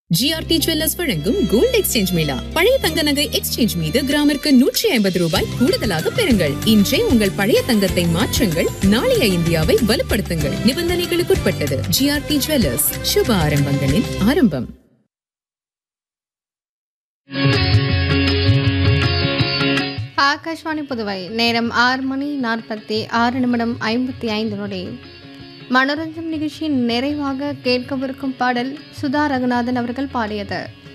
GRT jewellers வழங்கும் gold exchange mela பழைய தங்க நகை எக்ஸ்சேஞ்ச் மீது கிராமிற்கு நூற்றி ஐம்பது ரூபாய் கூடுதலாக பெறுங்கள் இன்றே உங்கள் பழைய தங்கத்தை மாற்றுங்கள் நாளைய இந்தியாவை வலுப்படுத்துங்கள் நிபந்தனைகளுக்குட்பட்டது ஜிஆர்டி ஜுவல்லர்ஸ் சுப ஆரம்பங்களின் ஆரம்பம் ஆகாஷ்வாணி புதுவை நேரம் ஆறு மணி நாற்பத்தி ஆறு நிமிடம் ஐம்பத்தி ஐந்து நொடி மனோரஞ்சன் நிகழ்ச்சியின் நிறைவாக கேட்கவிருக்கும் பாடல் சுதா ரகுநாதன் அவர்கள் பாடியது